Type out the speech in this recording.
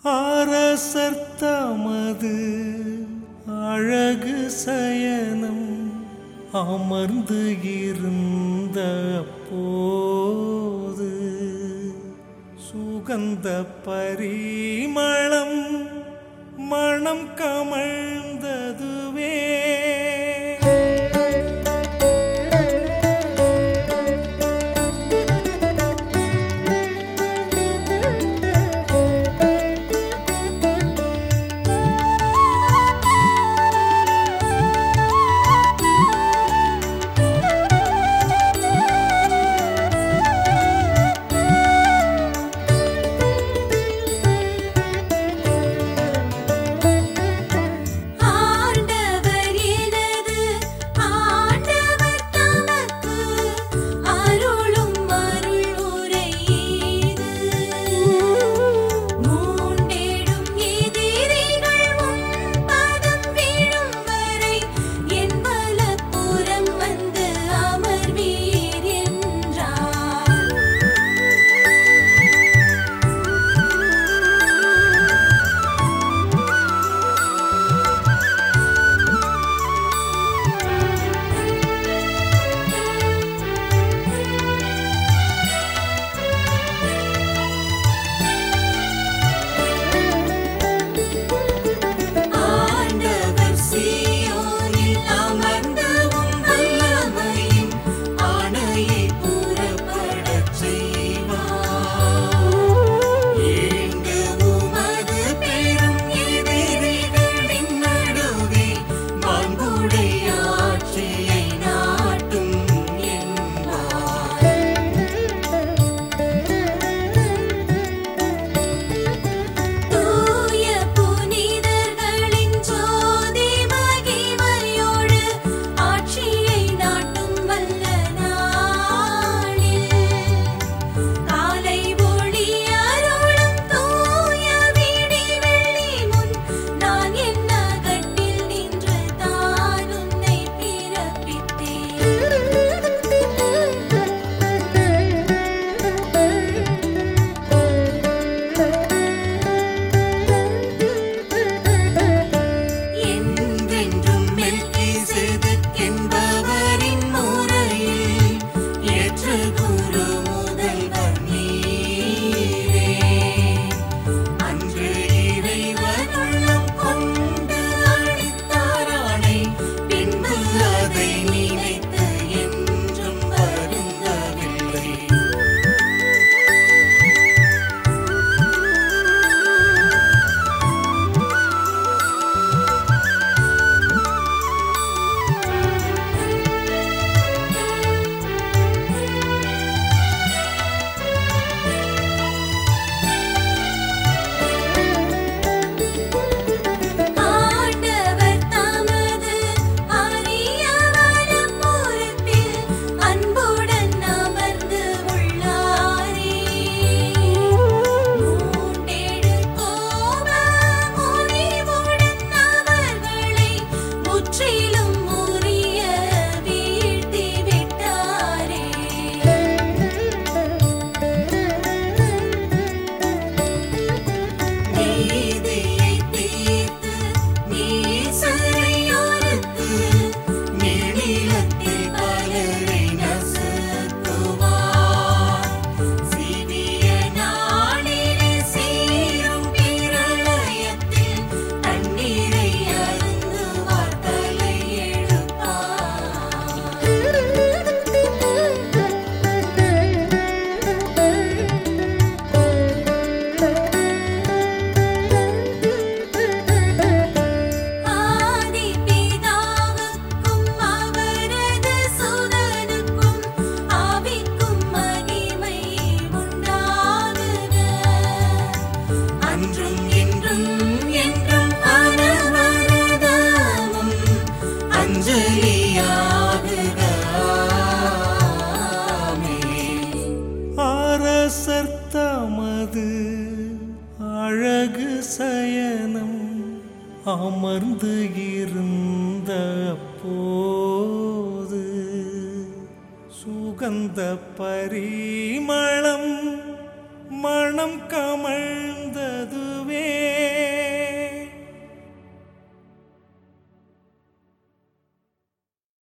அரசர் தமது அழகு சயனம் அமர்ந்து இருந்த போது சுகந்த பரிமளம் மணம் கமழ்ந்ததுவே ஆண்டவர் எனது ஆண்டவர் தமக்கு அருளும் அருள் உரையீது மூண்டேடும் எதிரிகள் உன் பதம் விழும் வரை என் வலப்புறம் வந்து அமர்வீர் என்றார் ஆண்டவர் சீயோனில் அமர்ந்து உம் வல்லமையின் ஆணையை புறப்படச் செய்வார். ஈண்டு உமது பெரும் எதிரிகளின் நடுவே மாண்புடை ஆட்சியை நாட்டும் என்பார். தூய புனிதர்களின் ஜோதி மகிமையோடு ஆட்சியை நாட்டும் வல்ல நாளில் காலை ஒளி அருளும் தூய விடிவெள்ளி முன் நான் என் அகட்டில் நின்று தான் உன்னை என்றென்றும் மெல்கிசேதேக் என்பவரின் முறையில் ஏற்ற குரு முதல்வர் நீரே. அன்று இறைவன் உள்ளம் கொண்டு அளித்தாரானை, பின்பு அதை நினைத்து என்றும் வருந்தவில்லை ஆண்டவர் தமது அரிய வலப்புறத்தில் அன்புடன் அமர்ந்து உள்ளாரே. மூண்டேழு கோப முறிவுடன் அவர்களை முற்றிலும் முறிய வீழ்த்தி விட்டாரே நீதியை தீர்த்து நீசரை அறுத்து நீளிலத்தில் பலரை நசுக்குவார். சிவிய நாளிலே சீரும் பிரளயத்தில் தண்ணீரை அருந்துவார் தலை ஆதி பிதாவுக்கும் அவரது சுதனுக்கும் ஆவிக்கும் மகிமை உண்டாகுக அன்றும் இன்றும் என்றும் அனவரதமும் அஞ்சலியாகுக ஆமென். அரசர் தமது அழகு சயனம் அமர்ந்து இருந்த போது சுகந்த பரிமளம் மணம் கமழ்ந்த